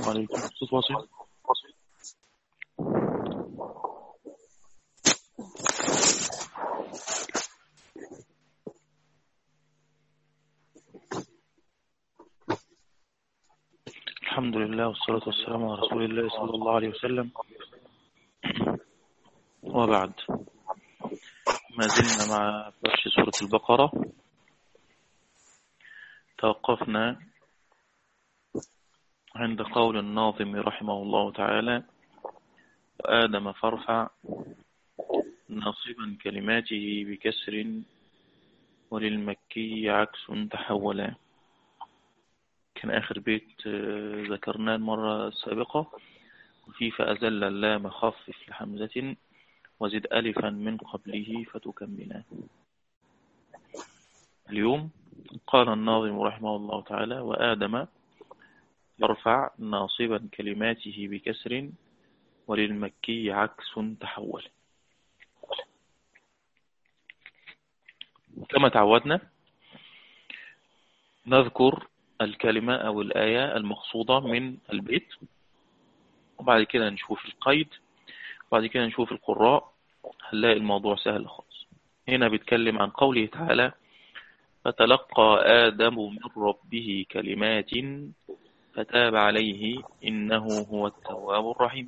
السلام عليكم صوت واصل الحمد لله والصلاة والسلام على رسول الله صلى الله عليه وسلم وبعد ما زلنا مع فرش سورة البقرة توقفنا عند قول الناظم رحمه الله تعالى وآدم فارفع ناصبا كلماته بكسر وللمكي عكس تحولا كان آخر بيت ذكرناه المرة السابقة وفي فأزل اللام خفف لحمزة وزد ألفا من قبله فتكملا اليوم قال الناظم رحمه الله تعالى وآدم يرفع ناصبا كلماته بكسر وللمكي عكس تحول كما تعودنا نذكر الكلمة أو الآية المقصودة من البيت وبعد كده نشوف القيد وبعد كده نشوف القراء هنلاقي الموضوع سهل خالص هنا بيتكلم عن قوله تعالى فتلقى آدم من ربه كلمات فتاب عليه إنه هو التواب الرحيم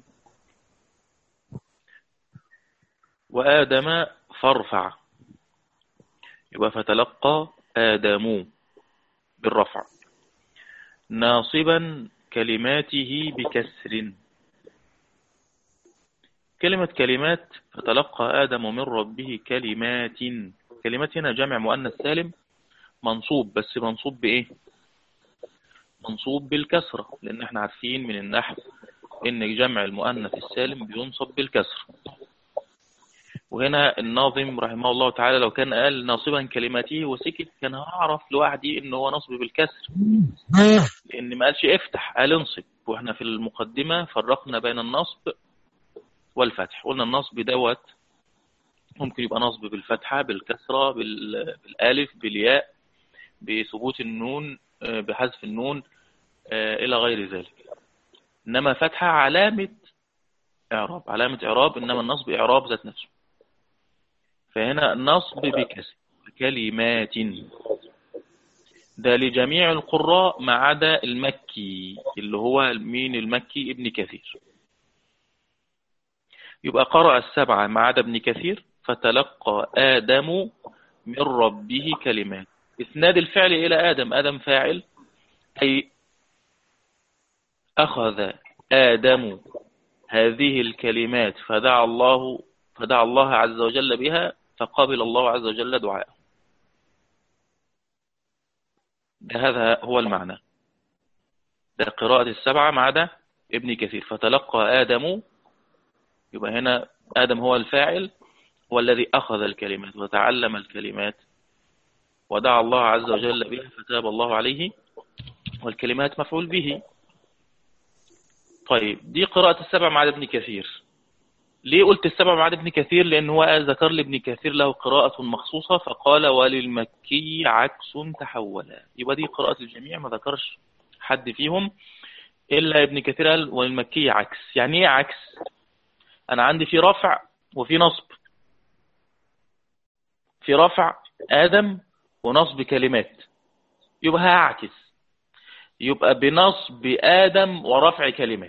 وآدم فارفع يبقى فتلقى آدم بالرفع ناصبا كلماته بكسر كلمة كلمات فتلقى آدم من ربه كلمات كلمات هنا جمع مؤنث سالم منصوب بس منصوب بإيه منصوب بالكسرة لأن احنا عارفين من النحو إن جمع المؤنث السالم بينصب بالكسر وهنا الناظم رحمه الله تعالى لو كان قال ناصبا كلماته وسكت كان هعرف لوحدي ان هو نصب بالكسر لان ما قالش افتح قال انصب واحنا في المقدمة فرقنا بين النصب والفتح قلنا النصب دوت ممكن يبقى نصب بالفتحة بالكسرة بالالف بالياء بثبوت النون بحذف النون الى غير ذلك انما فتحة علامة اعراب علامة اعراب انما النصب اعراب ذات نفسه فهنا النصب بكسر كلمات ده لجميع القراء ما عدا المكي اللي هو مين المكي ابن كثير يبقى قرأ السبعة ما عدا ابن كثير فتلقى آدم من ربه كلمات اسناد الفعل إلى آدم آدم فاعل أي أخذ آدم هذه الكلمات فدعا الله فدعا الله عز وجل بها فقبل الله عز وجل دعاءه هذا هو المعنى ده قراءة السبعة ما عدا ابن كثير فتلقى آدم يبقى هنا آدم هو الفاعل هو الذي أخذ الكلمات وتعلم الكلمات ودعا الله عز وجل بها فتاب الله عليه والكلمات مفعول به طيب دي قراءة السبع مع ابن كثير ليه قلت السبع مع ابن كثير لأن هو ذكر لابن كثير له قراءة مخصوصة فقال وللمكي عكس تحولا يبقى دي قراءة الجميع ما ذكرش حد فيهم إلا ابن كثير قال وللمكي عكس يعني ايه عكس أنا عندي في رفع وفي نصب في رفع آدم ونصب كلمات يبقى هعكس يبقى بنصب آدم ورفع كلمات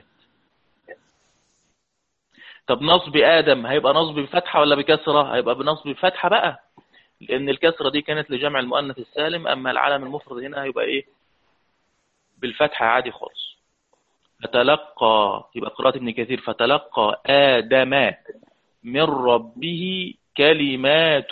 طب نصب آدم هيبقى نصب بفتحة ولا بكسرة هيبقى بنصب بفتحة بقى لأن الكسرة دي كانت لجمع المؤنث السالم أما العلم المفرد هنا هيبقى إيه بالفتحة عادي خالص فتلقى يبقى قراءة ابن كثير فتلقى آدم من ربه كلمات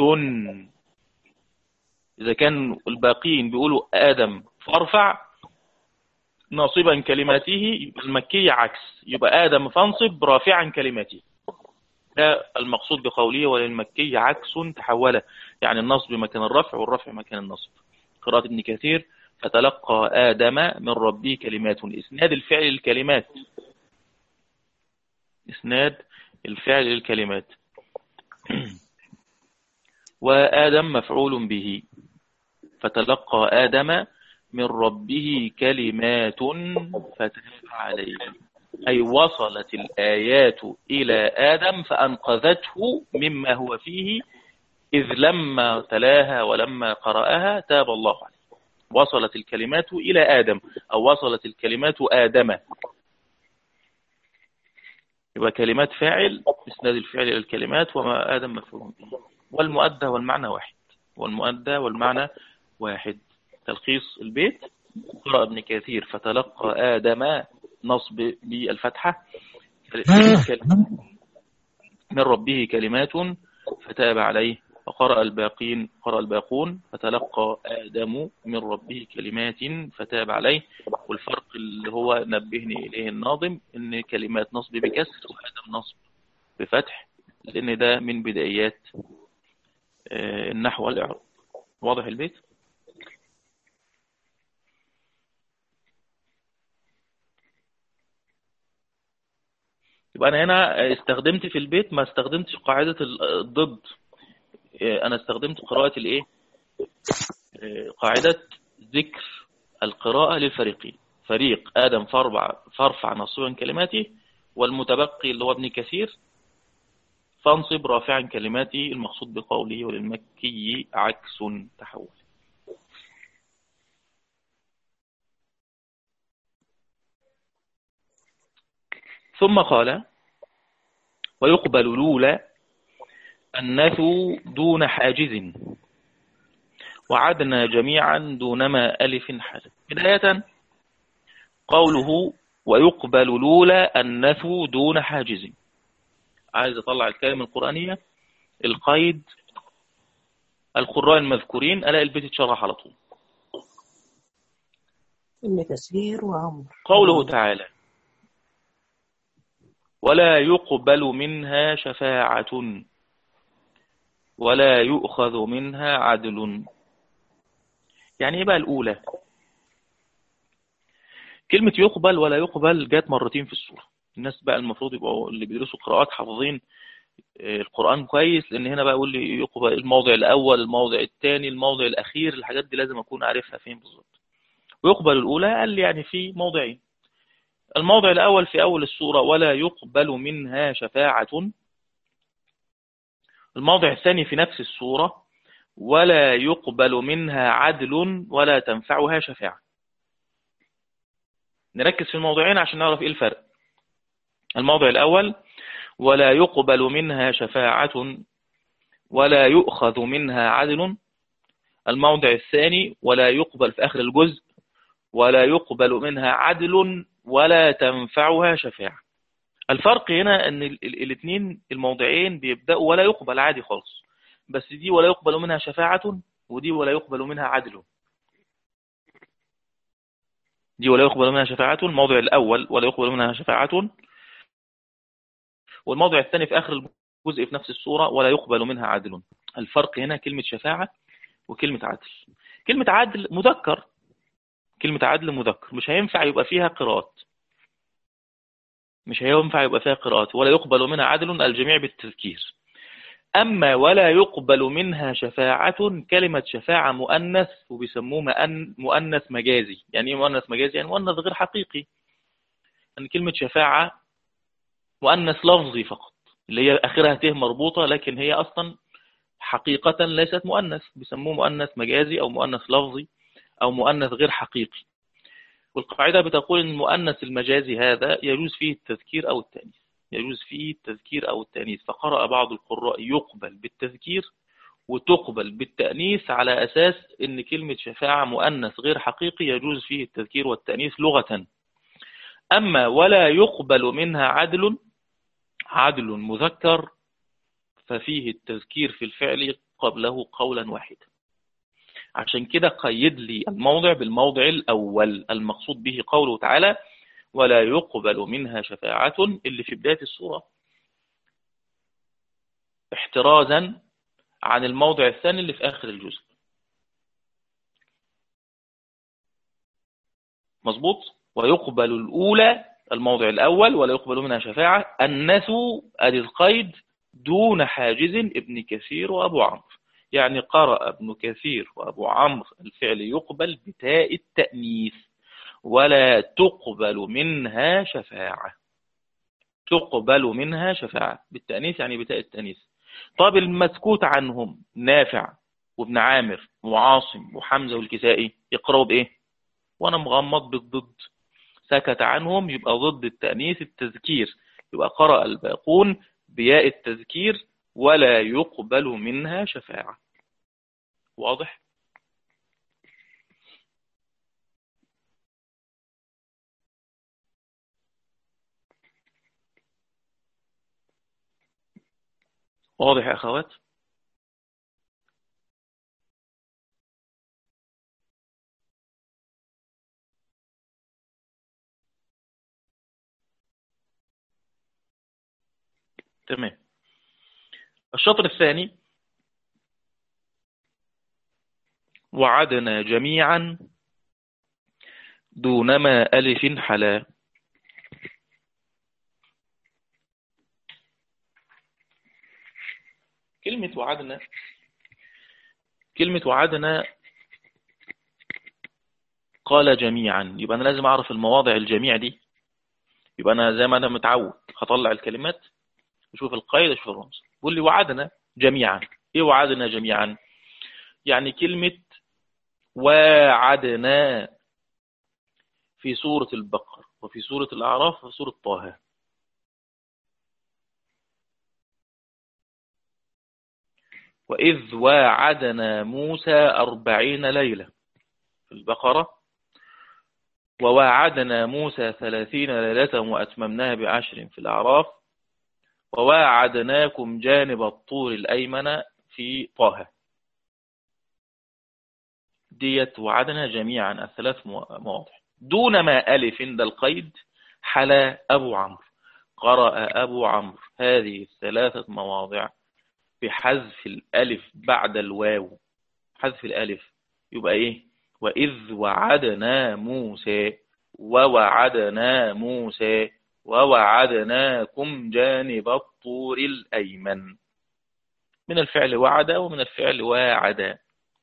إذا كان الباقين بيقولوا آدم فارفع ناصبا كلماته المكي عكس يبقى آدم فانصب رافعا كلماته ده المقصود بقوله وللمكي عكس تحول يعني النصب مكان الرفع والرفع مكان النصب قراءة ابن كثير فتلقى آدم من ربه كلمات إسناد الفعل الكلمات إسناد الفعل الكلمات وآدم مفعول به فتلقى آدم من ربه كلمات فتاب عليه أي وصلت الآيات إلى آدم فأنقذته مما هو فيه إذ لما تلاها ولما قرأها تاب الله عليه وصلت الكلمات إلى آدم أو وصلت الكلمات آدم يبقى كلمات فاعل اسناد الفعل إلى الكلمات وما آدم مفهوم به والمؤدى والمعنى واحد والمؤدى والمعنى واحد تلخيص البيت قرأ ابن كثير فتلقى آدم نصب بالفتحة من ربه كلمات فتاب عليه فقرأ الباقين قرأ الباقون فتلقى آدم من ربه كلمات فتاب عليه والفرق اللي هو نبهني إليه الناظم إن كلمات نصب بكسر وآدم نصب بفتح لأن ده من بدايات آه، النحو والإعراب واضح البيت؟ يبقى أنا هنا استخدمت في البيت ما استخدمتش قاعدة الضد أنا استخدمت قراءة الإيه قاعدة ذكر القراءة للفريقين فريق آدم فاربع فارفع نصبا كلماتي والمتبقي اللي هو ابن كثير فانصب رافعا كلماتي المقصود بقوله وللمكي عكس تحول ثم قال ويقبل الأولى النثو دون حاجز وعدنا جميعا دونما ألف حاجز بداية قوله ويقبل الأولى النثو دون حاجز عايز أطلع الكلمة القرآنية القيد القراء المذكورين ألاقي البيت اتشرح على طول ابن تسير وعمر قوله تعالى ولا يقبل منها شفاعة ولا يؤخذ منها عدل يعني ايه بقى الأولى كلمة يقبل ولا يقبل جات مرتين في السورة الناس بقى المفروض يبقوا اللي بيدرسوا قراءات حافظين القرآن كويس لأن هنا بقى يقول لي يقبل الموضع الأول الموضع الثاني الموضع الأخير الحاجات دي لازم أكون عارفها فين بالظبط ويقبل الأولى قال لي يعني في موضعين الموضع الأول في أول السورة ولا يقبل منها شفاعة الموضع الثاني في نفس السورة ولا يقبل منها عدل ولا تنفعها شفاعة نركز في الموضوعين عشان نعرف إيه الفرق الموضع الأول ولا يقبل منها شفاعة ولا يؤخذ منها عدل الموضع الثاني ولا يقبل في آخر الجزء ولا يقبل منها عدل ولا تنفعها شفاعة الفرق هنا ان الاثنين الموضعين بيبدأوا ولا يقبل عادي خالص بس دي ولا يقبل منها شفاعة ودي ولا يقبل منها عدل دي ولا يقبل منها شفاعة الموضع الأول ولا يقبل منها شفاعة والموضع الثاني في آخر الجزء في نفس السورة ولا يقبل منها عدل الفرق هنا كلمة شفاعة وكلمة عدل كلمة عدل مذكر كلمة عدل مذكر مش هينفع يبقى فيها قراءات مش هينفع يبقى فيها قراءات ولا يقبل منها عدل الجميع بالتذكير أما ولا يقبل منها شفاعة كلمة شفاعة مؤنث وبيسموه مؤنث مجازي يعني ايه مؤنث مجازي يعني مؤنث غير حقيقي يعني كلمة شفاعة مؤنث لفظي فقط اللي هي آخرها ته مربوطة لكن هي أصلا حقيقة ليست مؤنث بيسموه مؤنث مجازي أو مؤنث لفظي أو مؤنث غير حقيقي والقاعدة بتقول أن المؤنث المجازي هذا يجوز فيه التذكير أو التأنيث يجوز فيه التذكير أو التأنيث فقرأ بعض القراء يقبل بالتذكير وتقبل بالتأنيث على أساس أن كلمة شفاعة مؤنث غير حقيقي يجوز فيه التذكير والتأنيث لغة أما ولا يقبل منها عدل عدل مذكر ففيه التذكير في الفعل قبله قولا واحدا عشان كده قيد لي الموضع بالموضع الأول المقصود به قوله تعالى ولا يقبل منها شفاعة اللي في بداية السورة احترازا عن الموضع الثاني اللي في آخر الجزء مظبوط ويقبل الأولى الموضع الأول ولا يقبل منها شفاعة النثو أدي القيد دون حاجز ابن كثير وأبو عمرو يعني قرأ ابن كثير وأبو عمرو الفعل يقبل بتاء التأنيث ولا تقبل منها شفاعة تقبل منها شفاعة بالتأنيث يعني بتاء التأنيث طب المسكوت عنهم نافع وابن عامر وعاصم وحمزة والكسائي يقرأوا بإيه وأنا مغمض بالضد سكت عنهم يبقى ضد التأنيث التذكير يبقى قرأ الباقون بياء التذكير ولا يقبل منها شفاعة واضح واضح يا أخوات تمام الشطر الثاني وعدنا جميعا دونما ألف حلا كلمة وعدنا كلمة وعدنا قال جميعا يبقى أنا لازم أعرف المواضع الجميع دي يبقى أنا زي ما أنا متعود هطلع الكلمات أشوف القيد أشوف الرمز بقول لي وعدنا جميعا إيه وعدنا جميعا يعني كلمة وعدنا في سورة البقر وفي سورة الأعراف وفي سورة طه وإذ واعدنا موسى أربعين ليلة في البقرة وواعدنا موسى ثلاثين ليلة وأتممناها بعشر في الأعراف وواعدناكم جانب الطور الأيمن في طه ديت وعدنا جميعا الثلاث مواضع دون ما ألف عند القيد حلا أبو عمرو قرأ أبو عمرو هذه الثلاثة مواضع بحذف الألف بعد الواو حذف الألف يبقى إيه وإذ وعدنا موسى ووعدنا موسى ووعدناكم جانب الطور الأيمن من الفعل وعد ومن الفعل واعد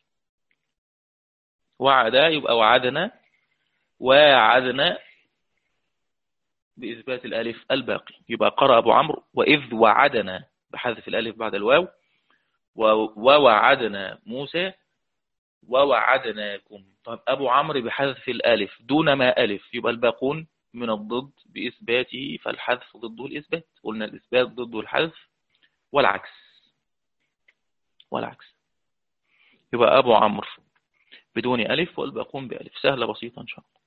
وعد يبقى وعدنا وعدنا بإثبات الألف الباقي يبقى قرأ أبو عمرو وإذ وعدنا بحذف الألف بعد الواو ووعدنا موسى ووعدناكم طب أبو عمرو بحذف الألف دون ما ألف يبقى الباقون من الضد بإثباته فالحذف ضده الإثبات قلنا الإثبات ضده الحذف والعكس والعكس يبقى أبو عمرو بدون ألف والباقون بألف سهلة بسيطة إن شاء الله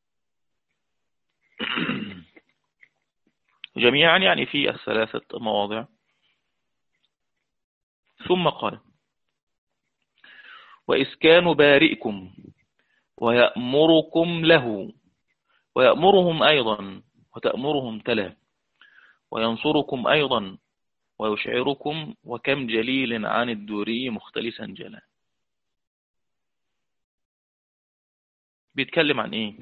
جميعا يعني في الثلاثة مواضع ثم قال وإسكان بارئكم ويأمركم له ويأمرهم أيضا وتأمرهم تلا وينصركم أيضا ويشعركم وكم جليل عن الدوري مختلسا جلا بيتكلم عن ايه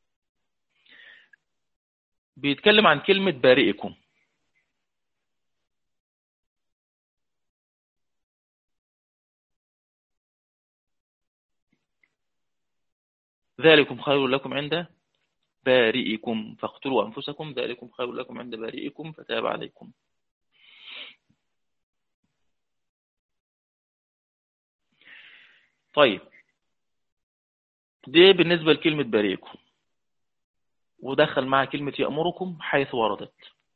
بيتكلم عن كلمة بارئكم ذلكم خير لكم عند بارئكم فاقتلوا أنفسكم ذلكم خير لكم عند بارئكم فتاب عليكم طيب دي بالنسبة لكلمة بارئكم ودخل مع كلمة يأمركم حيث وردت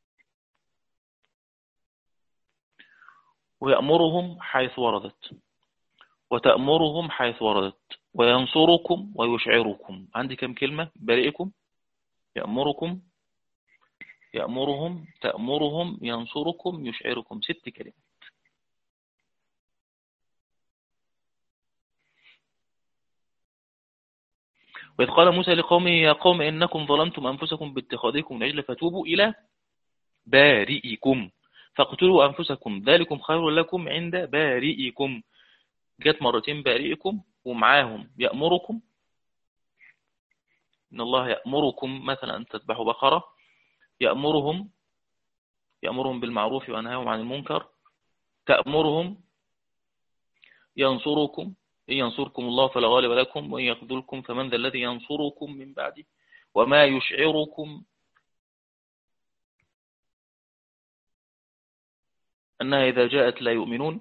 ويأمرهم حيث وردت وتأمرهم حيث وردت وينصركم ويشعركم عندي كم كلمة بارئكم يأمركم يأمرهم تأمرهم ينصركم يشعركم ست كلمات وإذ قال موسى لقومه يا قوم إنكم ظلمتم أنفسكم باتخاذكم العجل فتوبوا إلى بارئكم فاقتلوا أنفسكم ذلكم خير لكم عند بارئكم جت مرتين بارئكم ومعاهم يأمركم إن الله يأمركم مثلا أن تذبحوا بقرة يأمرهم يأمرهم بالمعروف وينهاهم عن المنكر تأمرهم ينصركم إن ينصركم الله فلا غالب لكم وإن يخذلكم فمن ذا الذي ينصركم من بعده وما يشعركم أنها إذا جاءت لا يؤمنون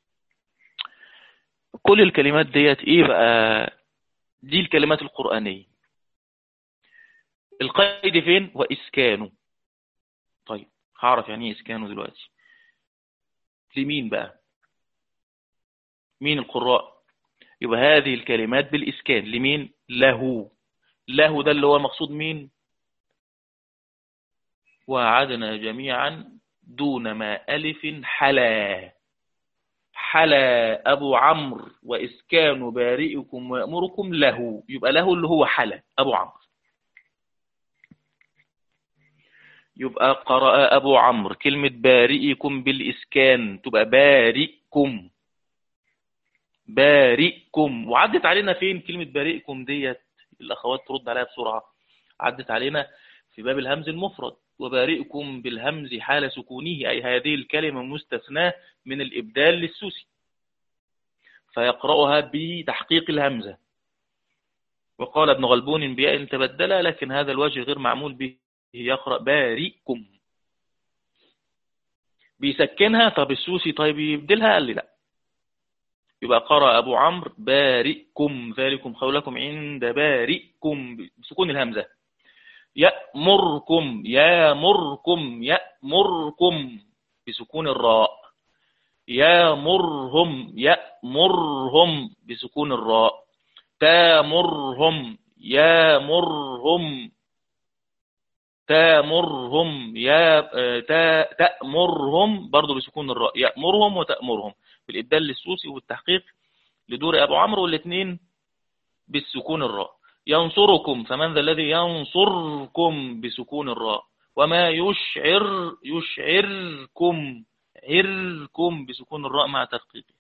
كل الكلمات ديت إيه بقى دي الكلمات القرآنية القيد فين وإسكانه طيب هعرف يعني إيه إسكانه دلوقتي لمين بقى مين القراء يبقى هذه الكلمات بالإسكان لمين له له ده اللي هو مقصود مين وعدنا جميعا دون ما ألف حلا حلا أبو عمرو وإسكان بارئكم ويأمركم له يبقى له اللي هو حلا أبو عمرو يبقى قرأ أبو عمرو كلمة بارئكم بالإسكان تبقى بارئكم بارئكم وعدت علينا فين كلمة بارئكم ديت الأخوات ترد عليها بسرعة عدت علينا في باب الهمز المفرد وبارئكم بالهمز حال سكونه أي هذه الكلمة مستثناة من الإبدال للسوسي فيقرأها بتحقيق الهمزة وقال ابن غلبون بياء تبدل لكن هذا الوجه غير معمول به يقرأ بارئكم بيسكنها طب السوسي طيب يبدلها قال لي لا يبقى قرأ أبو عمرو بارئكم ذلكم قولكم عند بارئكم بسكون الهمزة يأمركم يامركم يأمركم بسكون الراء يامرهم يأمرهم بسكون الراء تامرهم يامرهم تامرهم يا تا تأمرهم برضه بسكون الراء يأمرهم وتأمرهم بالإبدال للسوسي والتحقيق لدور أبو عمرو والاثنين بالسكون الراء ينصركم فمن ذا الذي ينصركم بسكون الراء وما يشعر يشعركم عركم بسكون الراء مع تحقيقه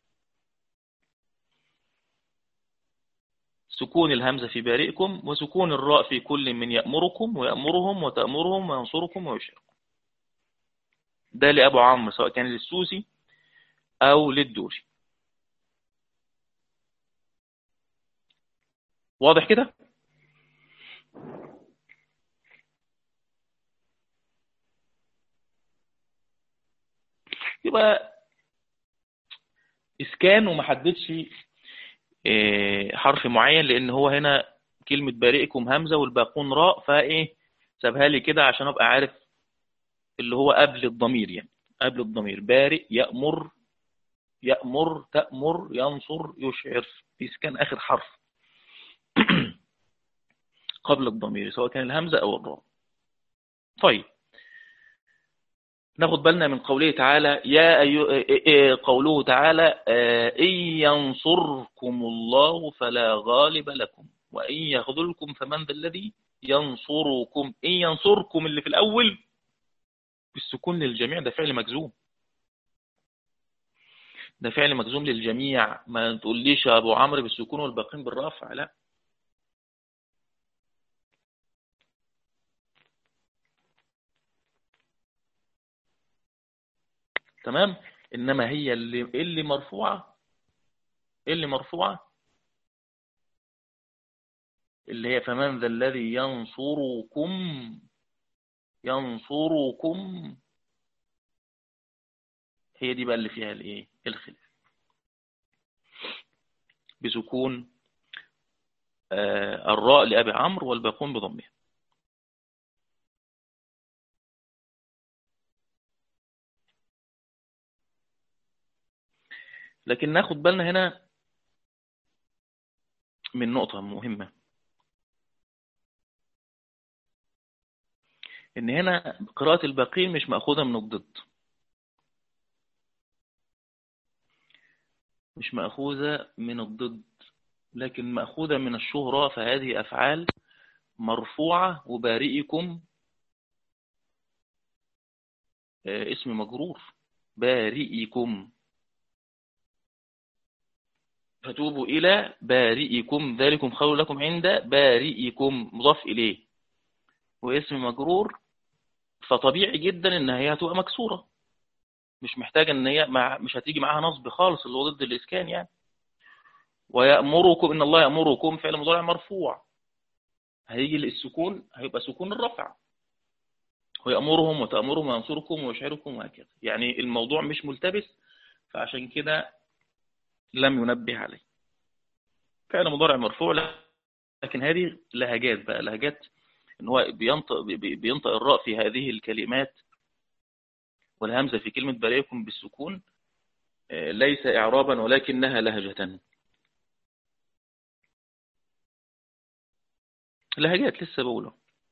سكون الهمزة في بارئكم وسكون الراء في كل من يأمركم ويأمرهم وتأمرهم وينصركم ويشعركم ده لأبو عمرو سواء كان للسوسي أو للدوري واضح كده يبقى اسكان وما حددش حرف معين لان هو هنا كلمة بارئكم همزة والباقون راء فايه سابها لي كده عشان ابقى عارف اللي هو قبل الضمير يعني قبل الضمير بارئ يأمر يأمر تأمر ينصر يشعر اسكان اخر حرف قبل الضمير سواء كان الهمزة او الراء طيب ناخد بالنا من قوله تعالى يا أيو... قوله تعالى إن ينصركم الله فلا غالب لكم وإن يخذلكم فمن ذا الذي ينصركم إن ينصركم اللي في الأول بالسكون للجميع ده فعل مجزوم ده فعل مجزوم للجميع ما تقوليش يا أبو عمرو بالسكون والباقين بالرفع لا تمام انما هي اللي اللي مرفوعه اللي مرفوعه اللي هي فمن ذا الذي ينصركم ينصركم هي دي بقى اللي فيها الايه الخلاف بسكون آه الراء لأبي عمرو والباقون بضمها لكن ناخد بالنا هنا من نقطة مهمة ان هنا قراءة الباقين مش مأخوذة من الضد مش مأخوذة من الضد لكن مأخوذة من الشهرة فهذه أفعال مرفوعة وبارئكم اسم مجرور بارئكم فتوبوا إلى بارئكم ذلكم خير لكم عند بارئكم مضاف إليه واسم مجرور فطبيعي جدا ان هي هتبقى مكسورة مش محتاجة ان هي مع مش هتيجي معاها نصب خالص اللي هو ضد الاسكان يعني ويأمركم إن الله يأمركم فعل مضارع مرفوع هيجي السكون هيبقى سكون الرفع ويأمرهم وتأمرهم وينصركم ويشعركم وهكذا يعني الموضوع مش ملتبس فعشان كده لم ينبه عليه فعل مضارع مرفوع لكن هذه لهجات بقى لهجات ان هو بينطق, بينطق الراء في هذه الكلمات والهمزة في كلمة بريكم بالسكون آه، ليس إعرابا ولكنها لهجة لهجات لسه بقوله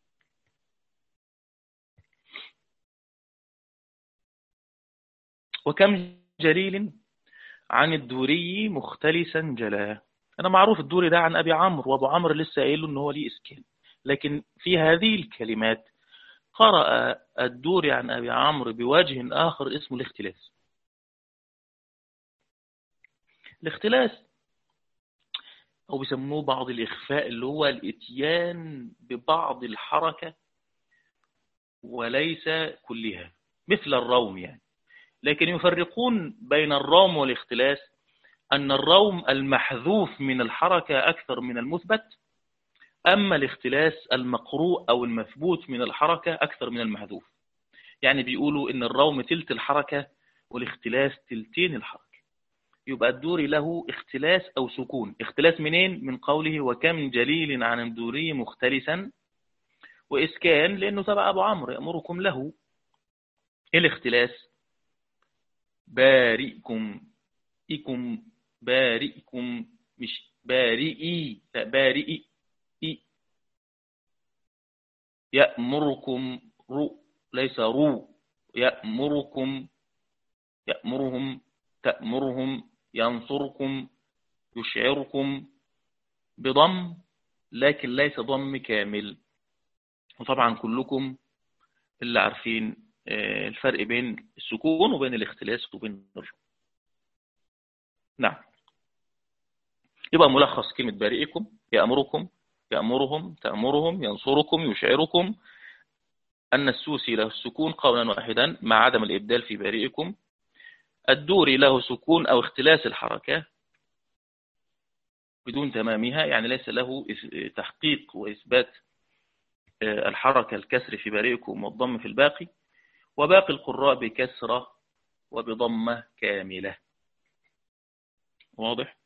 وكم جليل عن الدوري مختلسا جلا أنا معروف الدوري ده عن أبي عمرو وأبو عمرو لسه قايله إن هو ليه إسكان لكن في هذه الكلمات قرأ الدوري عن أبي عمرو بوجه آخر اسمه الاختلاس الاختلاس أو بيسموه بعض الإخفاء اللي هو الإتيان ببعض الحركة وليس كلها مثل الروم يعني لكن يفرقون بين الروم والاختلاس أن الروم المحذوف من الحركة أكثر من المثبت أما الاختلاس المقروء أو المثبوت من الحركة أكثر من المحذوف يعني بيقولوا إن الروم تلت الحركة والاختلاس تلتين الحركة يبقى الدوري له اختلاس أو سكون اختلاس منين؟ من قوله وكم جليل عن الدوري مختلسا وإسكان لأنه تبع أبو عمرو يأمركم له إيه الاختلاس بارئكم إكم بارئكم مش بارئي لا بارئي يأمركم رو ليس رو يأمركم يأمرهم تأمرهم ينصركم يشعركم بضم لكن ليس ضم كامل وطبعا كلكم اللي عارفين آه، الفرق بين السكون وبين الاختلاس وبين الرجل نعم يبقى ملخص كلمة بارئكم يأمركم يأمرهم تأمرهم ينصركم يشعركم أن السوسي له السكون قولا واحدا مع عدم الإبدال في بارئكم الدوري له سكون أو اختلاس الحركة بدون تمامها يعني ليس له تحقيق وإثبات آه، الحركة الكسر في بارئكم والضم في الباقي وباقي القراء بكسرة وبضمة كاملة واضح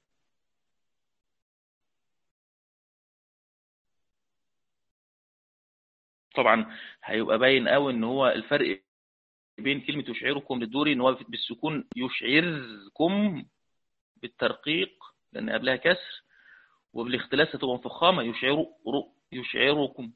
طبعا هيبقى باين قوي ان هو الفرق بين كلمة يشعركم للدوري ان هو بالسكون يشعركم بالترقيق لان قبلها كسر وبالاختلاس هتبقى مفخمة يشعر يشعركم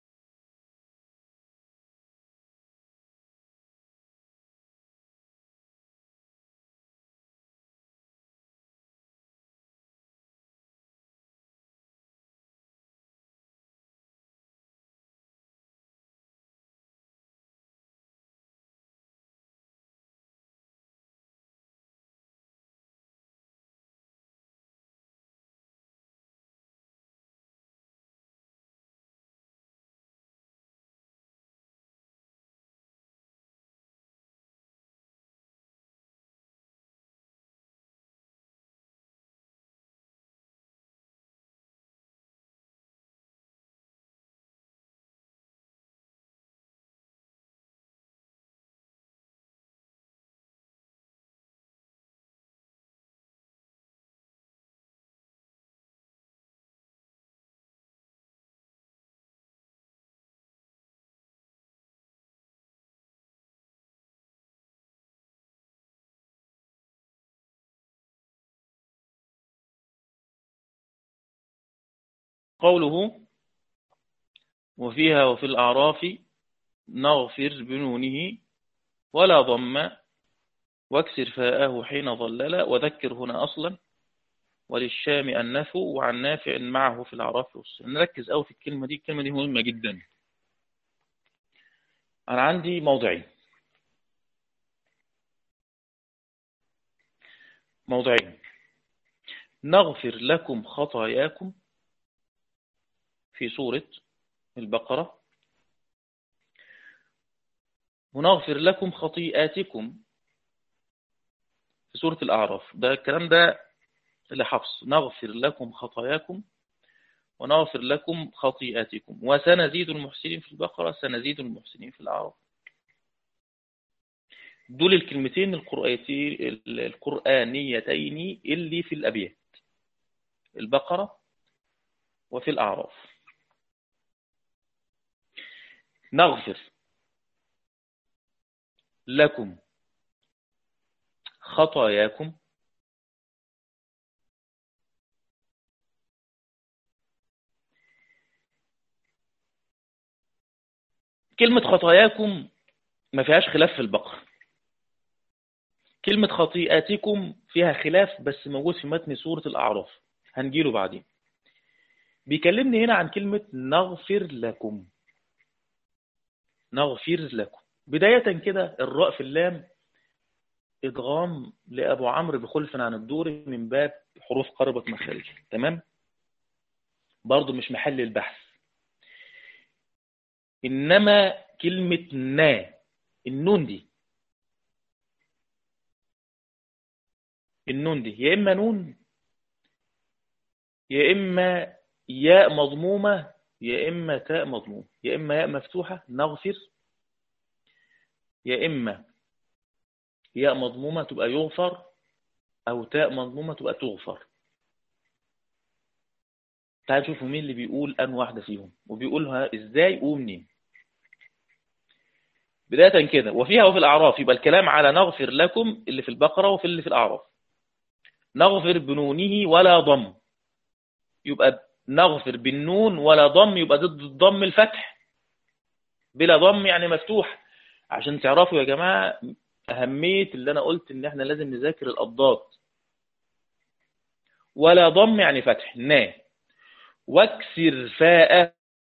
قوله وفيها وفي الأعراف نغفر بنونه ولا ضم واكسر فاءه حين ظلل وذكر هنا أصلا وللشام النفو وعن نافع معه في الأعراف والصين نركز أو في الكلمة دي الكلمة دي مهمة جدا أنا عندي موضعين موضعين نغفر لكم خطاياكم في سورة البقرة ونغفر لكم خطيئاتكم في سورة الأعراف ده الكلام ده لحفص نغفر لكم خطاياكم ونغفر لكم خطيئاتكم وسنزيد المحسنين في البقرة سنزيد المحسنين في الأعراف دول الكلمتين القرآنيتين اللي في الأبيات البقرة وفي الأعراف نغفر لكم خطاياكم كلمة خطاياكم ما فيهاش خلاف في البقرة كلمة خطيئاتكم فيها خلاف بس موجود في متن سورة الأعراف هنجيله بعدين بيكلمني هنا عن كلمة نغفر لكم نغفر لكم بداية كده الراء في اللام إدغام لأبو عمرو بخلف عن الدور من باب حروف قربة مخارج تمام برضو مش محل البحث إنما كلمة نا النون دي النون دي يا إما نون يا إما ياء مضمومة يا إما تاء مضمومة يا إما ياء مفتوحة نغفر يا إما ياء مضمومة تبقى يغفر أو تاء مضمومة تبقى تغفر تعال شوفوا مين اللي بيقول أن واحدة فيهم وبيقولها إزاي ومنين بداية كده وفيها وفي الأعراف يبقى الكلام على نغفر لكم اللي في البقرة وفي اللي في الأعراف نغفر بنونه ولا ضم يبقى نغفر بالنون ولا ضم يبقى ضد الضم الفتح بلا ضم يعني مفتوح عشان تعرفوا يا جماعة أهمية اللي أنا قلت إن إحنا لازم نذاكر الأضداد ولا ضم يعني فتح نا واكسر فاء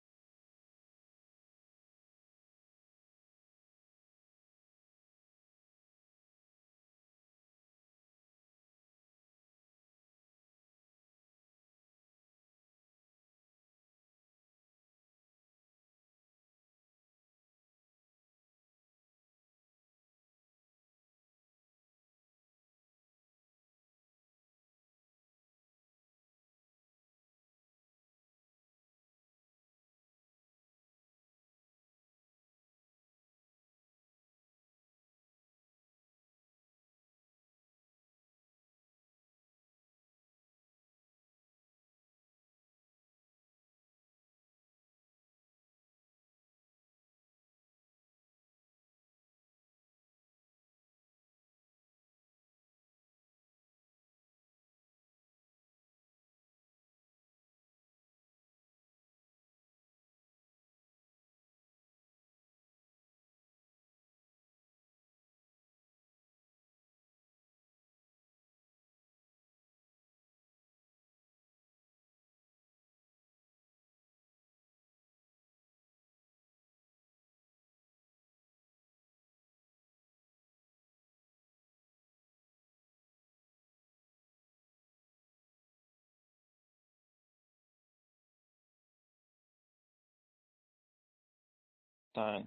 تعال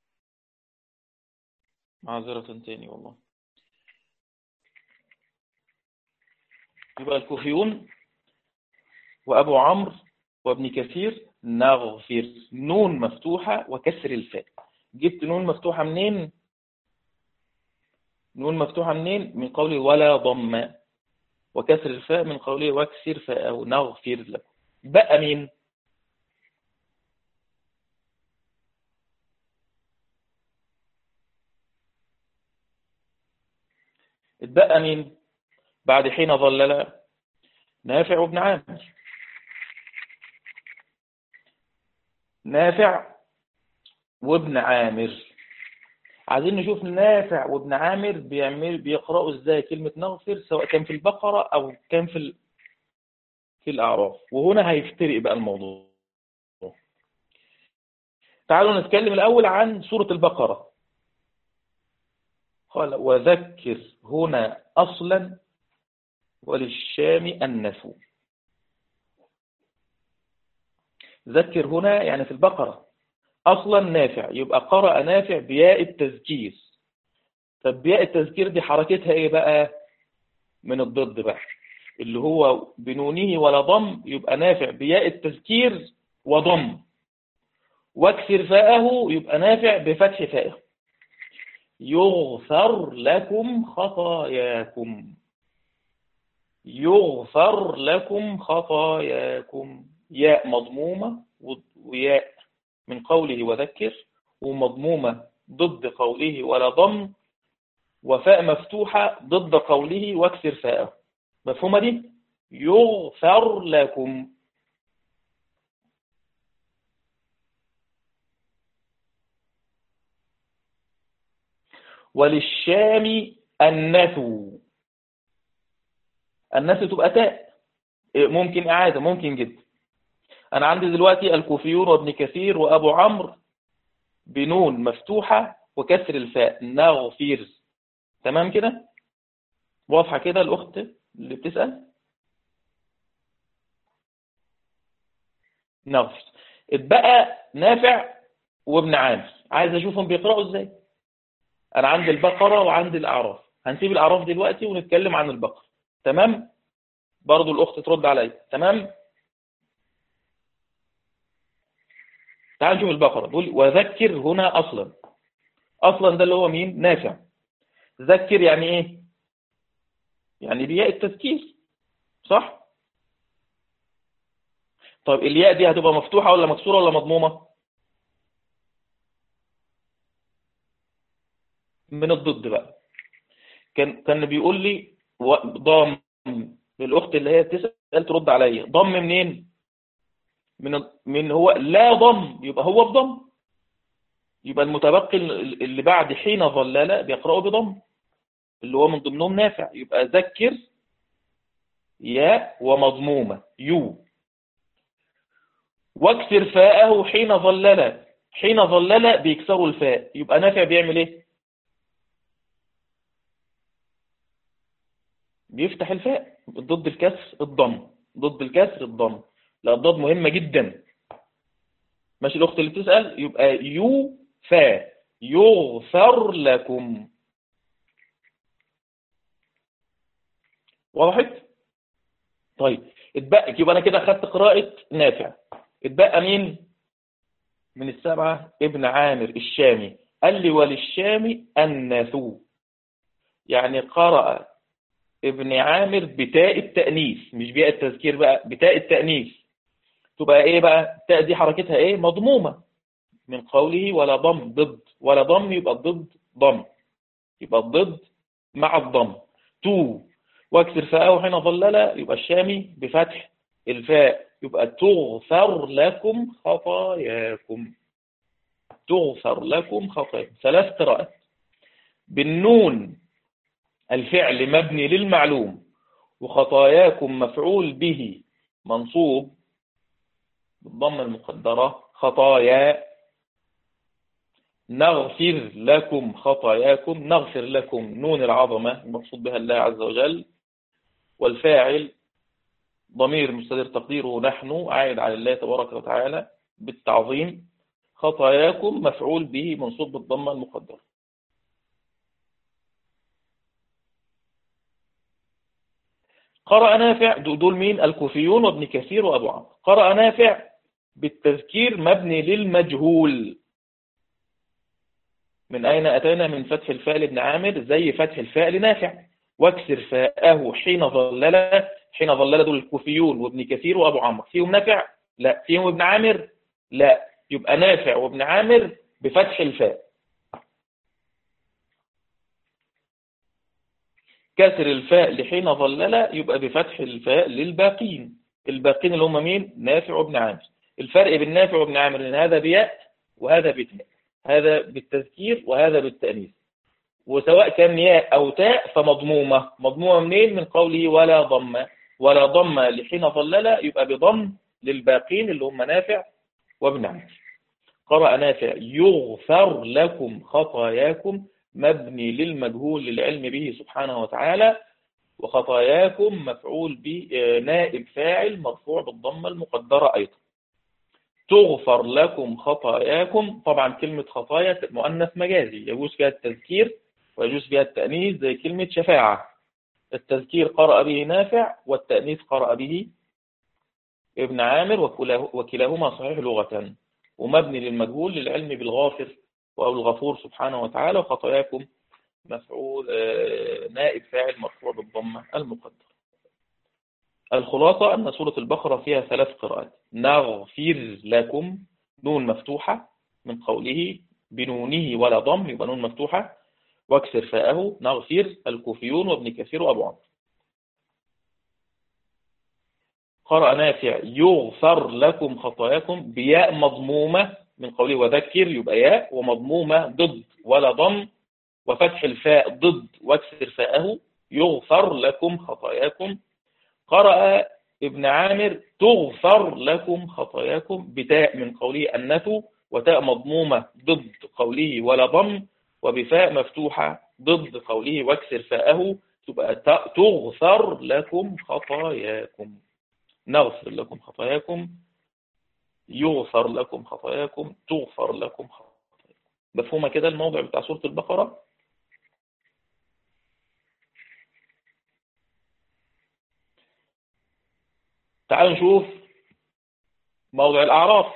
معذرة تاني والله يبقى الكوفيون وأبو عمرو وابن كثير نغفر نون مفتوحة وكسر الفاء جبت نون مفتوحة منين نون مفتوحة منين من قوله ولا ضم وكسر الفاء من قوله واكسر فاء أو نغفر لكم بقى مين اتبقى مين بعد حين ظلل نافع بن عامر نافع وابن عامر عايزين نشوف نافع وابن عامر بيعمل بيقرأوا ازاي كلمة نغفر سواء كان في البقرة او كان في ال... في الأعراف وهنا هيفترق بقى الموضوع تعالوا نتكلم الأول عن سورة البقرة قال وذكر هنا أصلا وللشام النفو ذكر هنا يعني في البقرة أصلا نافع يبقى قرأ نافع بياء التذكير طب بياء التذكير دي حركتها إيه بقى من الضد بقى اللي هو بنونه ولا ضم يبقى نافع بياء التذكير وضم واكسر فاءه يبقى نافع بفتح فاءه يغفر لكم خطاياكم يغفر لكم خطاياكم ياء مضمومة وياء من قوله وذكر ومضمومة ضد قوله ولا ضم وفاء مفتوحة ضد قوله واكسر فاءه مفهومة دي يغفر لكم وللشام النثو النثو تبقى تاء ممكن إعادة ممكن جدا أنا عندي دلوقتي الكوفيون وابن كثير وأبو عمرو بنون مفتوحة وكسر الفاء نغفير تمام كده واضحة كده الأخت اللي بتسأل نغفر اتبقى نافع وابن عامر عايز أشوفهم بيقرأوا إزاي أنا عندي البقرة وعندي الأعراف هنسيب الأعراف دلوقتي ونتكلم عن البقرة تمام برضو الأخت ترد عليا تمام تعال نشوف البقرة بيقول وذكر هنا أصلا أصلا ده اللي هو مين نافع ذكر يعني إيه يعني بياء التذكير صح طيب الياء دي هتبقى مفتوحة ولا مكسورة ولا مضمومة من الضد بقى كان كان بيقول لي ضم للأخت اللي هي تسأل ترد عليا ضم منين من من هو لا ضم يبقى هو بضم يبقى المتبقي اللي بعد حين ظلل بيقرأه بضم اللي هو من ضمنهم نافع يبقى ذكر ياء ومضمومة يو واكسر فاءه حين ظلل حين ظلل بيكسروا الفاء يبقى نافع بيعمل ايه بيفتح الفاء ضد الكسر الضم ضد الكسر الضم لا الضاد مهمة جدا ماشي الأخت اللي بتسأل يبقى يو فا يغفر لكم وضحت طيب اتبقى يبقى أنا كده أخدت قراءة نافع اتبقى مين من السبعة ابن عامر الشامي قال لي وللشامي النثو يعني قرأ ابن عامر بتاء التأنيث مش بياء التذكير بقى بتاء التأنيث تبقى ايه بقى التاء دي حركتها ايه مضمومة من قوله ولا ضم ضد ولا ضم يبقى الضد ضم يبقى الضد مع الضم تو واكسر فاءه حين ظلل يبقى الشامي بفتح الفاء يبقى تغفر لكم خطاياكم تغفر لكم خطاياكم ثلاث قراءات بالنون الفعل مبني للمعلوم وخطاياكم مفعول به منصوب بالضمة المقدرة خطايا نغفر لكم خطاياكم نغفر لكم نون العظمة المقصود بها الله عز وجل والفاعل ضمير مستدر تقديره نحن عائد على الله تبارك وتعالى بالتعظيم خطاياكم مفعول به منصوب بالضمة المقدرة قرأ نافع دول مين الكوفيون وابن كثير وأبو عمرو قرأ نافع بالتذكير مبني للمجهول من أين أتينا من فتح الفاء لابن عامر زي فتح الفاء لنافع واكسر فاءه حين ظلل حين ظلل دول الكوفيون وابن كثير وأبو عمرو فيهم نافع لا فيهم ابن عامر لا يبقى نافع وابن عامر بفتح الفاء كسر الفاء لحين ظلل يبقى بفتح الفاء للباقين الباقين اللي هم مين نافع وابن عامر الفرق بين نافع وابن عامر ان هذا بياء وهذا بتاء هذا بالتذكير وهذا بالتأنيث وسواء كان ياء أو تاء فمضمومة مضمومة منين من قوله ولا ضم ولا ضم لحين ظلل يبقى بضم للباقين اللي هم نافع وابن عامر قرأ نافع يغفر لكم خطاياكم مبني للمجهول للعلم به سبحانه وتعالى وخطاياكم مفعول به نائب فاعل مرفوع بالضمة المقدرة أيضا تغفر لكم خطاياكم طبعا كلمة خطايا مؤنث مجازي يجوز فيها التذكير ويجوز فيها التأنيث زي كلمة شفاعة التذكير قرأ به نافع والتأنيث قرأ به ابن عامر وكلاهما صحيح لغة ومبني للمجهول للعلم بالغافر أو الغفور سبحانه وتعالى وخطاياكم مفعول آه، نائب فاعل مرفوع بالضمة المقدر الخلاصة أن سورة البقرة فيها ثلاث قراءات نغفر لكم نون مفتوحة من قوله بنونه ولا ضم يبقى نون مفتوحة واكسر فاءه نغفر الكوفيون وابن كثير وأبو عمرو قرأ نافع يغفر لكم خطاياكم بياء مضمومة من قوله وذكر يبقى ياء ومضمومة ضد ولا ضم وفتح الفاء ضد واكسر فاءه يغفر لكم خطاياكم قرأ ابن عامر تغفر لكم خطاياكم بتاء من قوله النثو وتاء مضمومة ضد قوله ولا ضم وبفاء مفتوحة ضد قوله واكسر فاءه تبقى تغفر لكم خطاياكم نغفر لكم خطاياكم يغفر لكم خطاياكم تغفر لكم خطاياكم مفهومة كده الموضع بتاع سورة البقرة تعالوا نشوف موضع الأعراف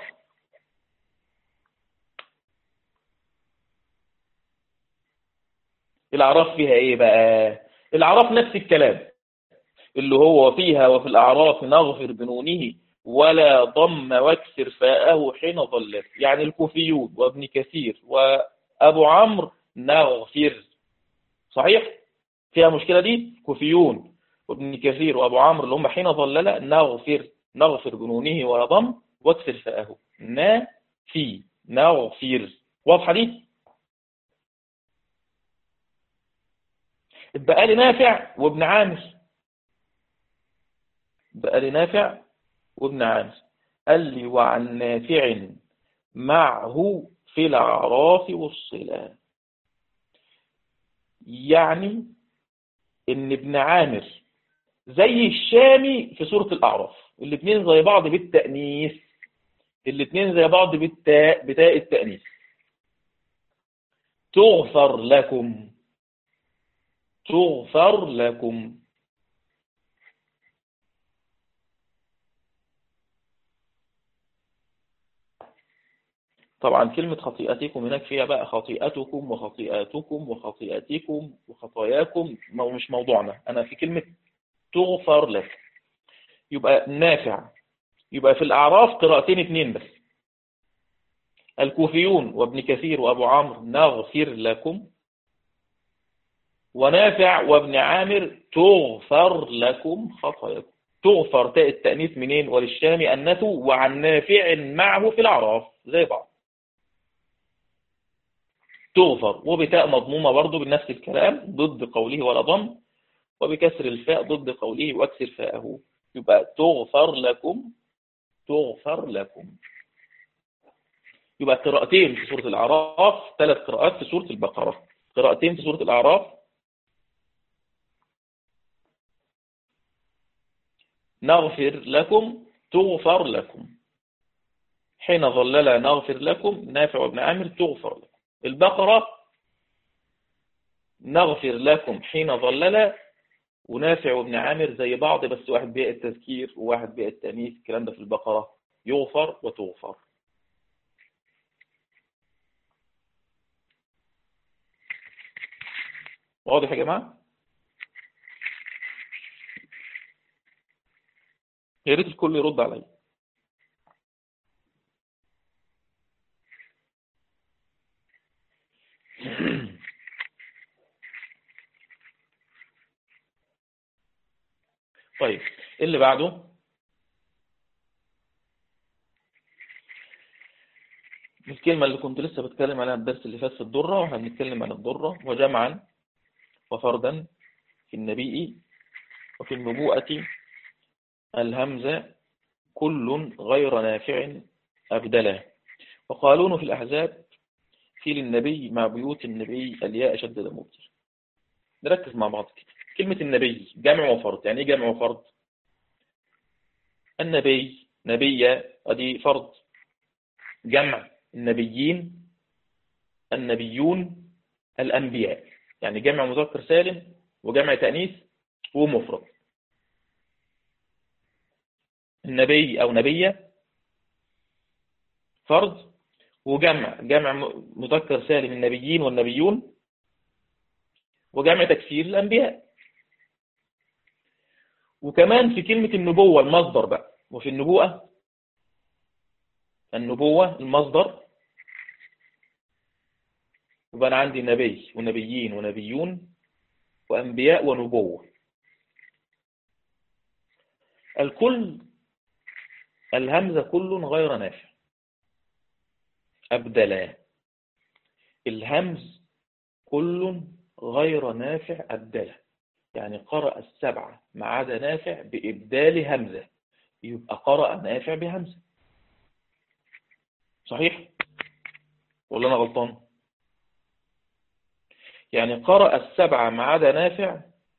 الأعراف فيها إيه بقى الأعراف نفس الكلام اللي هو فيها وفي الأعراف نغفر بنونه ولا ضم واكسر فاءه حين ظلت يعني الكوفيون وابن كثير وأبو عمرو نغفر صحيح فيها مشكلة دي كوفيون وابن كثير وأبو عمرو اللي هم حين ظلل نغفر نغفر بنونه ولا ضم واكسر فاءه نا في نغفر واضحة دي اتبقى لي نافع وابن عامر بقى لنافع وابن عامر قال لي وعن نافع معه في الأعراف والصلاة يعني ان ابن عامر زي الشامي في سورة الأعراف الاثنين زي بعض بالتأنيث الاثنين زي بعض بالتاء بتاء التأنيث تغفر لكم تغفر لكم طبعا كلمة خطيئتكم هناك فيها بقى خطيئتكم وخطيئاتكم وخطيئتكم وخطاياكم مش موضوعنا أنا في كلمة تغفر لك يبقى نافع يبقى في الأعراف قراءتين اثنين بس الكوفيون وابن كثير وأبو عمرو نغفر لكم ونافع وابن عامر تغفر لكم خطاياكم تغفر تاء التأنيث منين وللشام النثو وعن نافع معه في الأعراف زي بعض تغفر وبتاء مضمومة برضو بنفس الكلام ضد قوله ولا ضم وبكسر الفاء ضد قوله واكسر فاءه يبقى تغفر لكم تغفر لكم يبقى قراءتين في سورة الأعراف ثلاث قراءات في سورة البقرة قراءتين في سورة الأعراف نغفر لكم تغفر لكم حين ظلل نغفر لكم نافع وابن عامر تغفر لكم البقرة نغفر لكم حين ظلل ونافع وابن عامر زي بعض بس واحد بيئة التذكير وواحد بيئة التأنيث الكلام ده في البقرة يغفر وتغفر واضح يا جماعة يا ريت الكل يرد عليا طيب اللي بعده الكلمة اللي كنت لسه بتكلم عليها الدرس اللي فات في الضرة واحنا بنتكلم عن الضرة وجمعا وفردا في النبي وفي النبوءة الهمزة كل غير نافع أبدله وقالون في الأحزاب في للنبي مع بيوت النبي الياء شدد مبتر نركز مع بعض كده كلمة النبي جمع وفرد يعني ايه جمع وفرد النبي نبية ادي فرد جمع النبيين النبيون الأنبياء يعني جمع مذكر سالم وجمع تأنيث ومفرد النبي أو نبية فرد وجمع جمع مذكر سالم النبيين والنبيون وجمع تكسير الأنبياء وكمان في كلمة النبوة المصدر بقى وفي النبوءة النبوة المصدر يبقى أنا عندي نبي ونبيين ونبيون وأنبياء ونبوة الكل الهمزة كل غير نافع أبدلا الهمز كل غير نافع أبدلا يعني قرأ السبعة ما عدا نافع بإبدال همزة يبقى قرأ نافع بهمزة صحيح ولا أنا غلطان يعني قرأ السبعة ما عدا نافع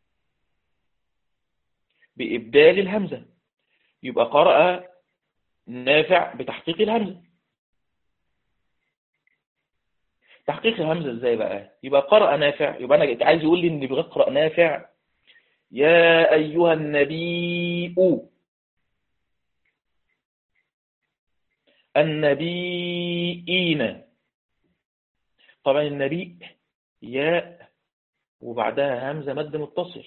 بإبدال الهمزة يبقى قرأ نافع بتحقيق الهمزة تحقيق الهمزة ازاي بقى يبقى قرأ نافع يبقى أنا عايز يقول لي إن بيقرأ نافع يا أيها النبي النبيين طبعا النبي ياء وبعدها همزة مد متصل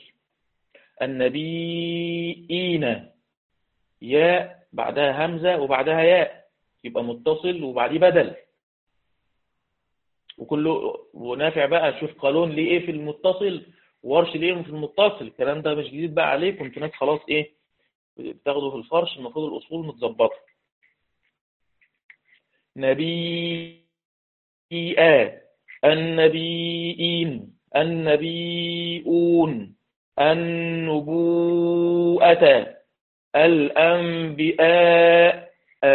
النبيين ياء بعدها همزة وبعدها ياء يبقى متصل وبعديه بدل وكله ونافع بقى شوف قانون ليه ايه في المتصل وورش ليه في المتصل الكلام ده مش جديد بقى عليكم انتوا ناس خلاص ايه بتاخدوا في الفرش المفروض الاصول متظبطه نبي النبيين النبيون النبوءة الأنبياء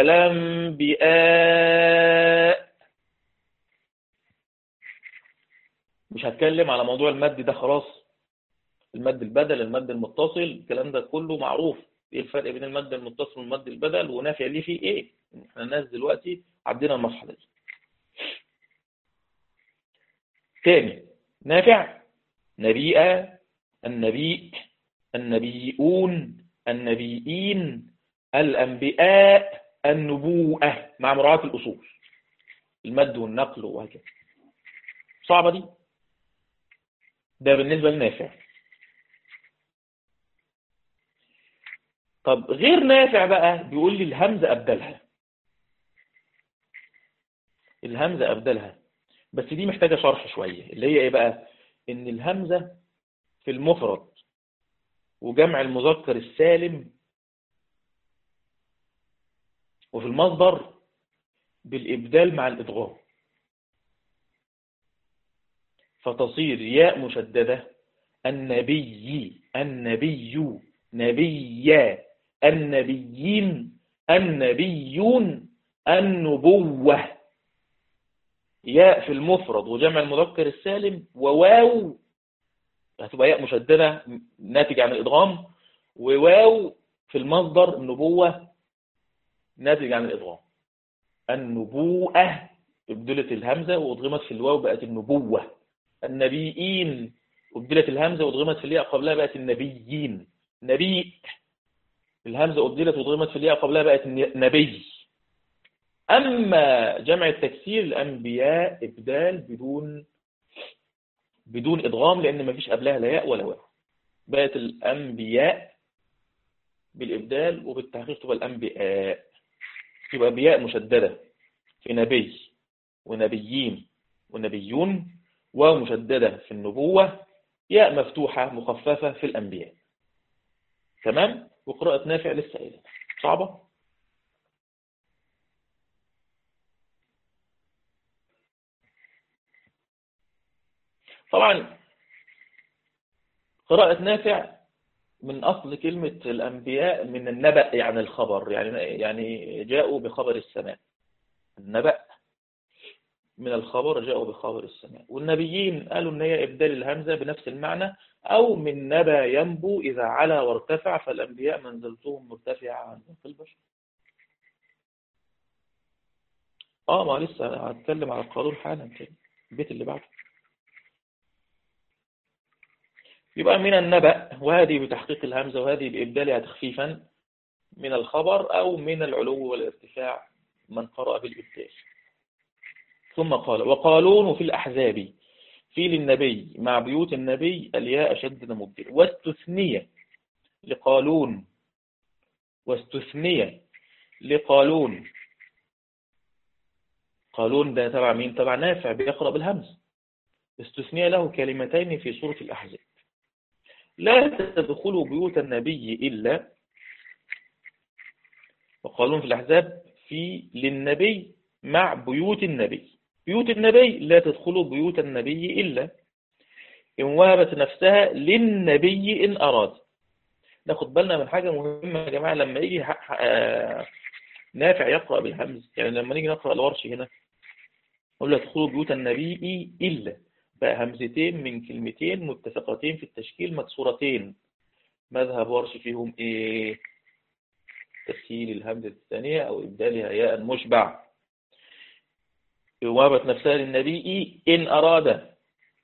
الأنبياء مش هتكلم على موضوع المد ده خلاص المد البدل المد المتصل الكلام ده كله معروف ايه الفرق بين المد المتصل والمد البدل ونافع ليه فيه ايه احنا الناس دلوقتي عدينا المرحله دي تاني نافع نبيئة النبي النبيون النبيين الأنبياء النبوءة مع مراعاة الأصول المد والنقل وهكذا صعبة دي ده بالنسبة لنافع طب غير نافع بقى بيقول لي الهمزة أبدلها الهمزة أبدلها بس دي محتاجة شرح شوية اللي هي ايه بقى ان الهمزة في المفرد وجمع المذكر السالم وفي المصدر بالإبدال مع الإدغام فتصير ياء مشددة النبي النبي نبيا النبيين النبيون النبوة ياء في المفرد وجمع المذكر السالم وواو هتبقى ياء مشددة ناتج عن الإدغام وواو في المصدر النبوة ناتج عن الإدغام النبوءة ابدلت الهمزة وأضغمت في الواو بقت النبوة النبيين أبدلت الهمزة وأضغمت في الياء قبلها بقت النبيين نبي الهمزة أبدلت وأضغمت في الياء قبلها بقت نبي أما جمع التكسير الأنبياء إبدال بدون بدون إدغام لأن ما فيش قبلها لا ياء ولا واو بقت الأنبياء بالإبدال وبالتحقيق تبقى الأنبياء تبقى أنبياء مشددة في نبي ونبيين ونبيون ومشددة في النبوة ياء مفتوحة مخففة في الأنبياء تمام وقراءة نافع لسه قايلة صعبة طبعا قراءة نافع من أصل كلمة الأنبياء من النبأ يعني الخبر يعني يعني جاءوا بخبر السماء النبأ من الخبر جاءوا بخبر السماء والنبيين قالوا ان هي إبدال الهمزة بنفس المعنى أو من نبا ينبو إذا علا وارتفع فالأنبياء منزلتهم مرتفعة عن باقي البشر اه ما لسه هتكلم على القانون حالا البيت اللي بعده يبقى من النبأ وهذه بتحقيق الهمزة وهذه بإبدالها تخفيفا من الخبر أو من العلو والارتفاع من قرأ بالإبدال ثم قال وقالون في الأحزاب في للنبي مع بيوت النبي الياء شد مبدل واستثنية لقالون واستثنية لقالون قالون ده تبع مين تبع نافع بيقرأ بالهمز استثنية له كلمتين في سورة الأحزاب لا تدخلوا بيوت النبي إلا وقالون في الأحزاب في للنبي مع بيوت النبي بيوت النبي لا تدخلوا بيوت النبي إلا إن وهبت نفسها للنبي إن أراد ناخد بالنا من حاجة مهمة يا جماعة لما يجي نافع يقرأ بالهمز يعني لما نيجي نقرأ الورش هنا نقول له تدخلوا بيوت النبي إلا بقى همزتين من كلمتين متفقتين في التشكيل مكسورتين مذهب ورش فيهم إيه تسهيل الهمزة الثانية أو إبدالها ياء مشبع وهبت نفسها للنبي إن أراد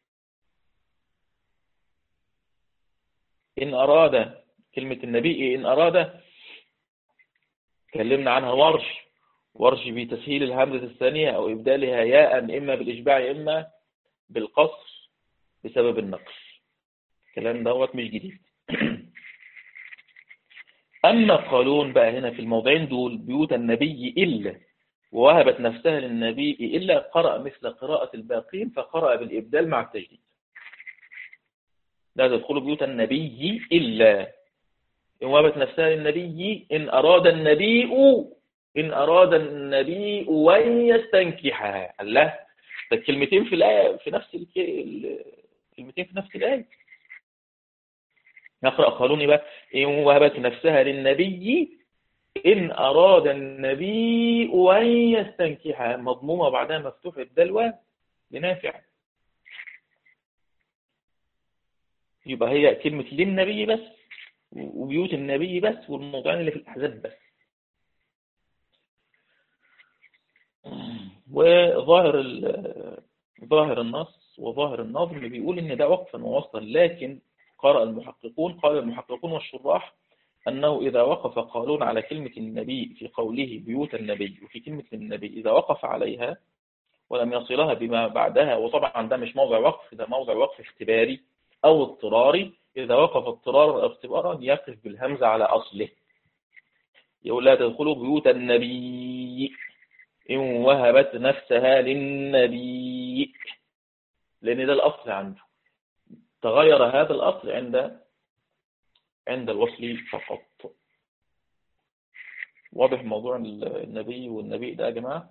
إن أراد كلمة النبي إن أراد تكلمنا عنها ورش ورش بتسهيل الهمزة الثانية أو إبدالها ياء إما بالإشباع إما بالقصر بسبب النقص الكلام دوت مش جديد أما قالون بقى هنا في الموضعين دول بيوت النبي إلا ووهبت نفسها للنبي إلا قرأ مثل قراءة الباقين فقرأ بالإبدال مع التجديد لا تدخل بيوت النبي إلا إن وهبت نفسها للنبي إن أراد النبي إن أراد النبي أن يستنكحها الله ده الكلمتين في الآية في نفس الكلمتين في نفس الآية نقرأ قالوني بقى إن وهبت نفسها للنبي إن أراد النبي أن يستنكحها مضمومة بعدها مفتوح الدلوة لنافع يبقى هي كلمة للنبي بس وبيوت النبي بس والموضوعين اللي في الأحزاب بس وظاهر ظاهر النص وظاهر النظم بيقول ان ده وقفا ووصلا لكن قرأ المحققون قال المحققون والشراح أنه إذا وقف قالون على كلمة النبي في قوله بيوت النبي وفي كلمة النبي إذا وقف عليها ولم يصلها بما بعدها وطبعا ده مش موضع وقف ده موضع وقف اختباري أو اضطراري إذا وقف اضطرارا أو اختبارا يقف بالهمزة على أصله يقول لا تدخلوا بيوت النبي إن وهبت نفسها للنبي لأن ده الأصل عنده تغير هذا الأصل عند عند الوصل فقط واضح موضوع النبي والنبي ده يا جماعة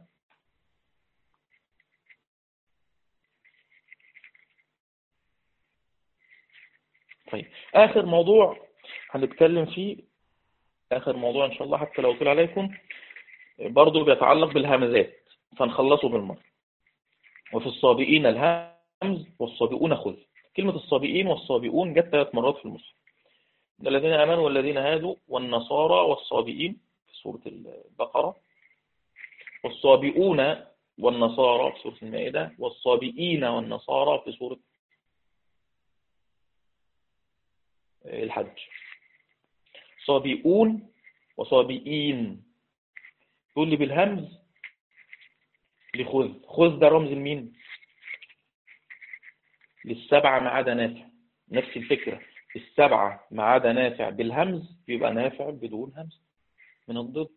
طيب آخر موضوع هنتكلم فيه آخر موضوع إن شاء الله حتى لو طلع عليكم برضو بيتعلق بالهمزات فنخلصه بالمرة وفي الصابئين الهمز والصابئون خذ كلمة الصابئين والصابئون جت ثلاث مرات في المصحف الذين آمنوا والذين هادوا والنصارى والصابئين في سورة البقرة والصابئون والنصارى في سورة المائدة والصابئين والنصارى في سورة الحج صابئون وصابئين تقول لي بالهمز لخذ خذ ده رمز لمين للسبعة ما عدا نافع نفس الفكرة السبعة ما عدا نافع بالهمز يبقى نافع بدون همز من الضد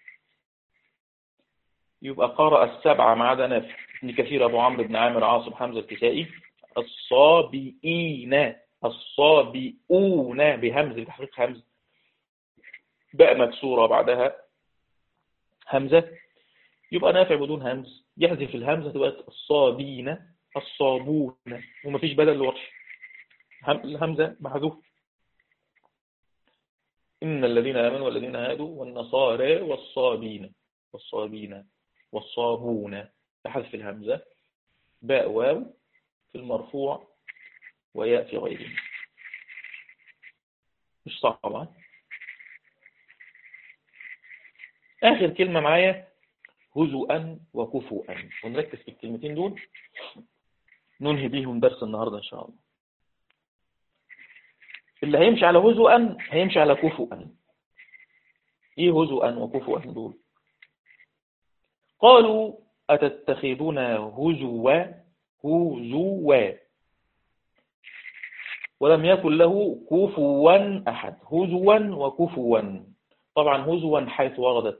يبقى قرأ السبعة ما عدا نافع ابن كثير أبو عمرو بن عامر عاصم حمزة الكسائي الصابئين الصابئون بهمز بتحقيق همز باء مكسورة بعدها همزة يبقى نافع بدون همز يحذف الهمزة تبقى الصابين الصابون ومفيش بدل الورش الهمزة محذوف إن الذين آمنوا والذين هادوا والنصارى والصابين والصابين والصابون تحذف الهمزة باء واو في المرفوع وياء في غيره مش صعب طبعا آخر كلمة معايا هزؤا وكفؤا ونركز في الكلمتين دول ننهي بيهم درس النهاردة إن شاء الله اللي هيمشي على هزؤا هيمشي على كفؤا ايه هزؤا وكفؤا دول قالوا أتتخذون هزوا هزوا ولم يكن له كفوا أحد هزوا وكفوا طبعا هزوا حيث وردت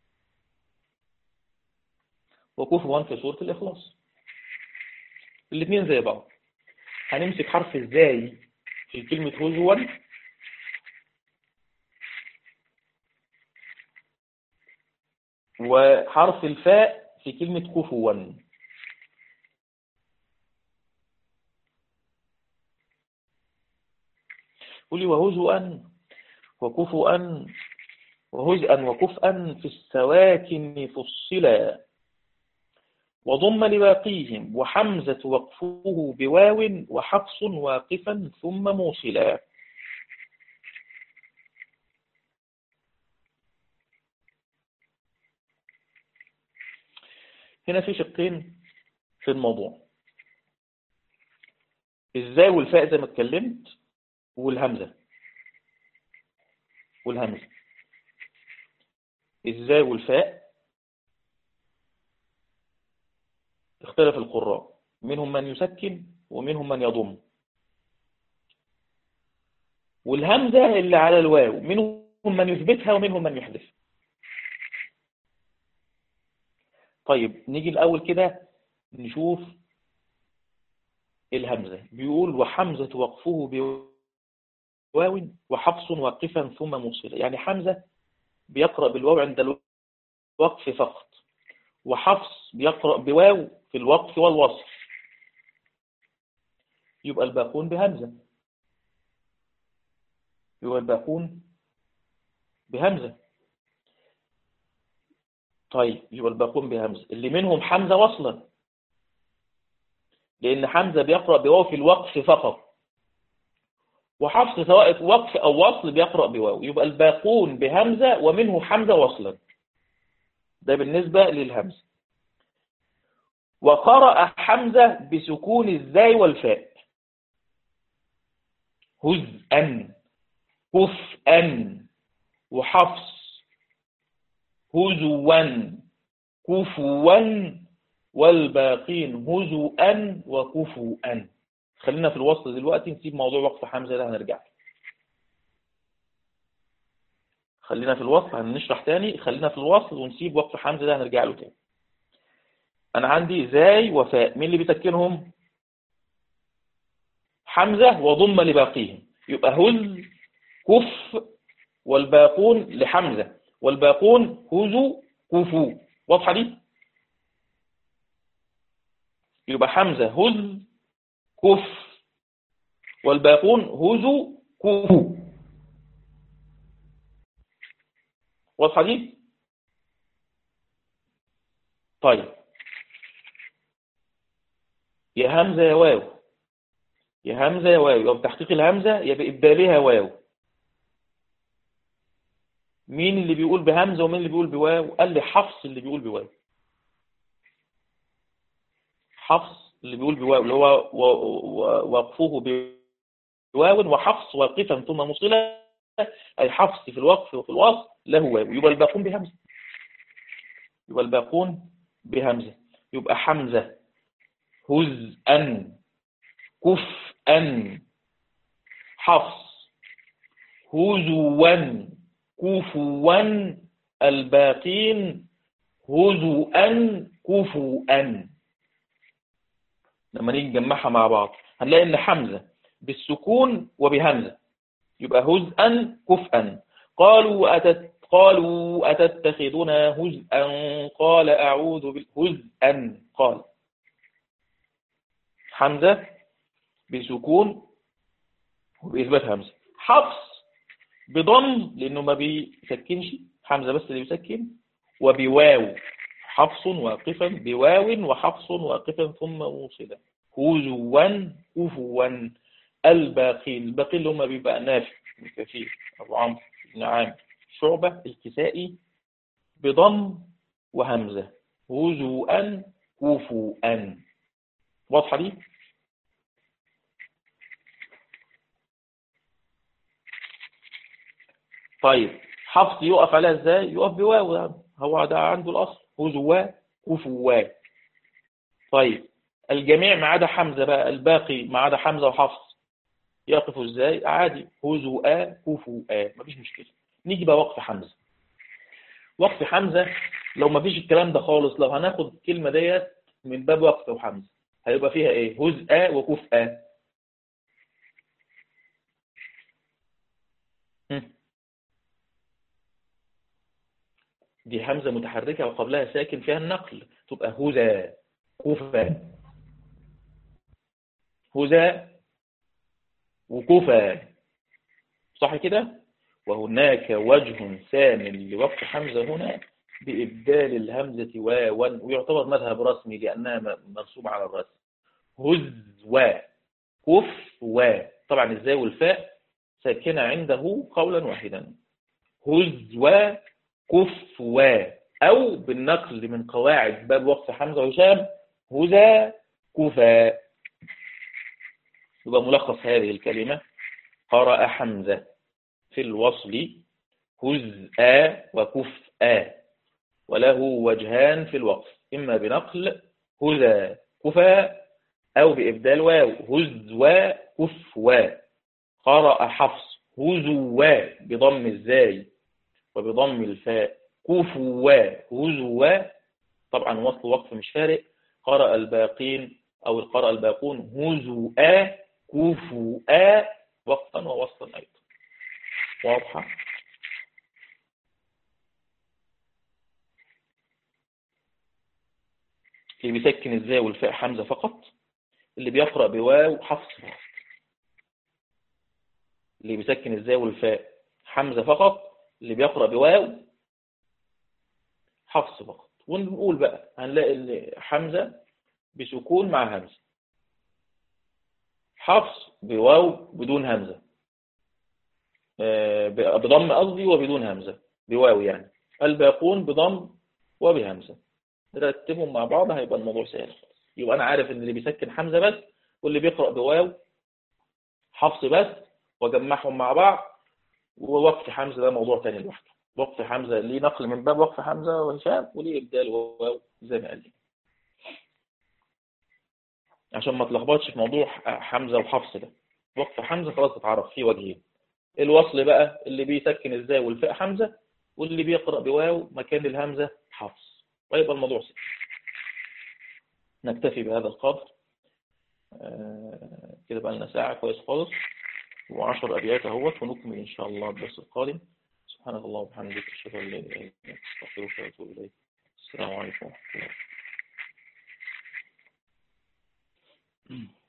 وكفوا في سورة الإخلاص الاثنين زي بعض هنمسك حرف ازاي في كلمة هزوا وحرف الفاء في كلمة كفوا قولي وهزؤا وكفؤا وهزءا وكفءا في السواكن فصلا وضم لباقيهم وحمزة وقفه بواو وحفص واقفا ثم موصلا هنا في شقين في الموضوع ازاي والفاء زي ما اتكلمت والهمزة والهمزة ازاي والفاء اختلف القراء منهم من يسكن ومنهم من يضم والهمزة اللي على الواو منهم من يثبتها ومنهم من يحذفها طيب نيجي الأول كده نشوف الهمزة بيقول وحمزة وقفه بواو وحفص واقفا ثم موصلا يعني حمزة بيقرأ بالواو عند الوقف فقط وحفص بيقرأ بواو في الوقف والوصف يبقى الباقون بهمزة يبقى الباقون بهمزة طيب يبقى الباقون بهمزة اللي منهم حمزة وصلا لأن حمزة بيقرأ بواو في الوقف فقط وحفص سواء وقف أو وصل بيقرأ بواو يبقى الباقون بهمزة ومنه حمزة وصلا ده بالنسبة للهمزة وقرأ حمزة بسكون الزاي والفاء هزءا كفءا وحفص هزوا كفوا والباقين هزؤا وكفوا خلينا في الوصل دلوقتي نسيب موضوع وقف حمزة ده هنرجع خلينا في الوصل هنشرح تاني خلينا في الوصل ونسيب وقف حمزة ده هنرجع له تاني أنا عندي زاي وفاء مين اللي بيسكنهم حمزة وضم لباقيهم يبقى هز كف والباقون لحمزة والباقون هزو كفو واضحة دي يبقى حمزة هز كف والباقون هزو كفو واضحة دي طيب يا همزة يا واو يا همزة يا واو يبقى بتحقيق الهمزة يا بإبدالها واو مين اللي بيقول بهمزة ومين اللي بيقول بواو قال لي حفص اللي بيقول بواو حفص اللي بيقول بواو اللي هو وقفه بواو وحفص واقفا ثم مصلة أي حفص في الوقف وفي الوصف له واو يبقى الباقون بهمزة يبقى الباقون بهمزة يبقى حمزة هزءا كفءا حفص هزوا كفوا الباقين هزؤا كفوا لما نيجي نجمعها مع بعض هنلاقي ان حمزة بالسكون وبهمزة يبقى هزءا كفءا قالوا أتت قالوا أتتخذنا هزءا قال أعوذ بالهزءا قال حمزة بسكون وبإثبات همزة حفص بضم لأنه ما بيسكنش حمزة بس اللي بيسكن وبواو حفص واقفا بواو وحفص واقفا ثم موصلا هزوا كفوا الباقين الباقين اللي هم بيبقى نافع كثير أبو عمرو بن عامر شعبة الكسائي بضم وهمزة هزوا كفوا واضحة دي طيب حفص يقف عليها ازاي يقف بواو يعني. هو ده عنده الاصل هزوا كفوا طيب الجميع ما عدا حمزه بقى الباقي ما عدا حمزه وحفص يقفوا ازاي عادي هزوا كفوا مفيش مشكله نيجي بقى وقف حمزه وقف حمزه لو ما فيش الكلام ده خالص لو هناخد الكلمه ديت من باب وقف وحمزه هيبقى فيها ايه هزء وكفء دي همزة متحركة وقبلها ساكن فيها النقل تبقى هزا كفا هزا وكفا صح كده وهناك وجه ثامن لوقف حمزة هنا بإبدال الهمزة واوا ويعتبر مذهب رسمي لأنها منصوبة على الرسم هزوا كفوا طبعا الزاء والفاء ساكنة عنده قولا واحدا هزوا كفوا أو بالنقل من قواعد باب وقف حمزة وهشام هزا كفا يبقى ملخص هذه الكلمة قرأ حمزة في الوصل هزء وكفء وله وجهان في الوقف إما بنقل هزا كفا أو بإبدال واو هزوا كفوا قرأ حفص هزوا بضم الزاي وبضم الفاء كفوا هزوا طبعا وصل وقف مش فارق قرأ الباقين أو القرأ الباقون هزوا كفوا وقفا ووصلا أيضا واضحة اللي بيسكن الزاء والفاء حمزة فقط اللي بيقرأ بواو حفص فقط اللي بيسكن الزاء والفاء حمزة فقط اللي بيقرأ بواو حفص فقط ونقول بقى هنلاقي ان حمزة بسكون مع همزة حفص بواو بدون همزة بضم قصدي وبدون همزة بواو يعني الباقون بضم وبهمزة نرتبهم مع بعض هيبقى الموضوع سهل يبقى انا عارف ان اللي بيسكن حمزة بس واللي بيقرأ بواو حفص بس واجمعهم مع بعض ووقف حمزة ده موضوع تاني لوحده وقف حمزة ليه نقل من باب وقف حمزة وهشام وليه إبدال واو زي ما قال لي عشان ما تلخبطش في موضوع حمزة وحفص ده وقف حمزة خلاص اتعرف فيه وجهين الوصل بقى اللي بيسكن ازاي والفاء حمزة واللي بيقرأ بواو مكان الهمزة حفص ويبقى الموضوع سهل نكتفي بهذا القدر آه كده بقى لنا ساعة كويس خالص وعشر أبيات اهوت ونكمل إن شاء الله الدرس القادم سبحانك اللهم وبحمدك أشهد أن لا إله إلا أنت أستغفرك وأتوب إليك السلام عليكم ورحمة الله